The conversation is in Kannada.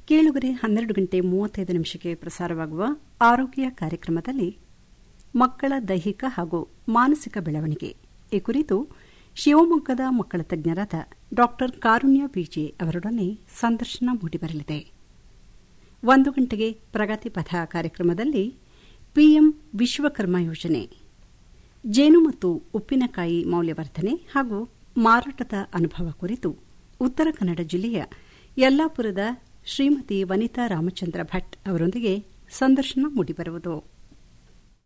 ಕೇಳುಗರೆ ಹನ್ನೆರಡು ಗಂಟೆ ಮೂವತ್ತೈದು ನಿಮಿಷಕ್ಕೆ ಪ್ರಸಾರವಾಗುವ ಆರೋಗ್ಯ ಕಾರ್ಯಕ್ರಮದಲ್ಲಿ ಮಕ್ಕಳ ದೈಹಿಕ ಹಾಗೂ ಮಾನಸಿಕ ಬೆಳವಣಿಗೆ ಈ ಕುರಿತು ಶಿವಮೊಗ್ಗದ ಮಕ್ಕಳ ತಜ್ಞರಾದ ಡಾ ಕಾರುಣ್ಯ ಬಿಜೆ ಅವರೊಡನೆ ಸಂದರ್ಶನ ಮೂಡಿಬರಲಿದೆ ಒಂದು ಗಂಟೆಗೆ ಪ್ರಗತಿ ಪಥ ಕಾರ್ಯಕ್ರಮದಲ್ಲಿ ಪಿಎಂ ವಿಶ್ವಕರ್ಮ ಯೋಜನೆ ಜೇನು ಮತ್ತು ಉಪ್ಪಿನಕಾಯಿ ಮೌಲ್ಯವರ್ಧನೆ ಹಾಗೂ ಮಾರಾಟದ ಅನುಭವ ಕುರಿತು ಉತ್ತರ ಕನ್ನಡ ಜಿಲ್ಲೆಯ ಯಲ್ಲಾಪುರದ ಶ್ರೀಮತಿ ವನಿತಾ ರಾಮಚಂದ್ರ ಭಟ್ ಅವರೊಂದಿಗೆ ಸಂದರ್ಶನ ಮೂಡಿಬರುವುದು